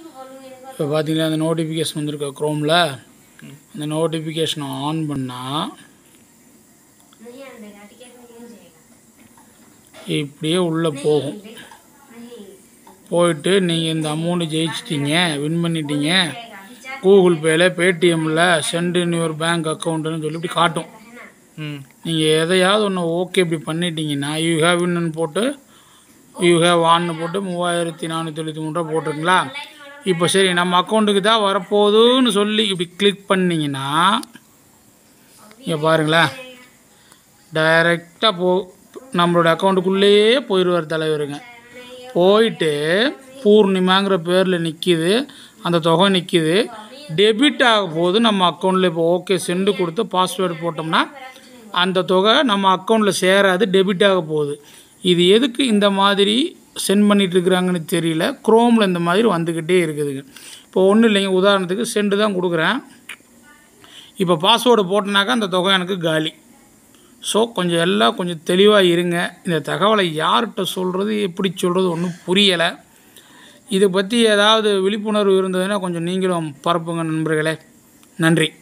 இப்போ பார்த்தீங்கன்னா அந்த நோட்டிஃபிகேஷன் வந்திருக்க க்ரோமில் அந்த நோட்டிஃபிகேஷனை ஆன் பண்ணால் இப்படியே உள்ளே போகும் போயிட்டு நீங்கள் இந்த அமௌண்ட்டு ஜெயிச்சிட்டீங்க வின் பண்ணிட்டீங்க கூகுள் பேயில் பேடிஎம்மில் சென்ட் இன் யுவர் பேங்க் அக்கௌண்ட்டுன்னு சொல்லி இப்படி காட்டும் ம் நீங்கள் எதையாவது ஒன்று ஓகே இப்படி பண்ணிட்டீங்கன்னா யூ ஹேவ் வின்னு போட்டு யூ ஹேவ் ஆன்னு போட்டு மூவாயிரத்தி நானூற்றி தொண்ணூற்றி மூணு ரூபா போட்டிருங்களா இப்போ சரி நம்ம அக்கௌண்ட்டுக்கு தான் வரப்போகுதுன்னு சொல்லி இப்படி கிளிக் பண்ணிங்கன்னா இங்கே பாருங்களேன் டைரெக்டாக போ நம்மளோட அக்கௌண்ட்டுக்குள்ளேயே போயிடுவார் தலைவருங்க போயிட்டு பூர்ணிமாங்கிற பேரில் நிற்கிது அந்த தொகை நிற்கிது டெபிட் ஆக போது நம்ம அக்கௌண்ட்டில் இப்போ ஓகே சென்டு கொடுத்து பாஸ்வேர்டு போட்டோம்னா அந்த தொகை நம்ம அக்கௌண்ட்டில் சேராது டெபிட் ஆக போகுது இது எதுக்கு இந்த மாதிரி சென்ட் பண்ணிட்டு இருக்கிறாங்கன்னு தெரியல குரோமில் இந்த மாதிரி வந்துக்கிட்டே இருக்குதுங்க இப்போ ஒன்றும் இல்லைங்க உதாரணத்துக்கு சென்டு தான் கொடுக்குறேன் இப்போ பாஸ்வேர்டு போட்டனாக்கா அந்த தொகை எனக்கு காலி ஸோ கொஞ்சம் எல்லாம் கொஞ்சம் தெளிவாக இருங்க இந்த தகவலை யார்கிட்ட சொல்கிறது எப்படி சொல்கிறது ஒன்றும் புரியலை இதை பற்றி ஏதாவது விழிப்புணர்வு இருந்ததுன்னா கொஞ்சம் நீங்களும் பரப்புங்க நண்பர்களே நன்றி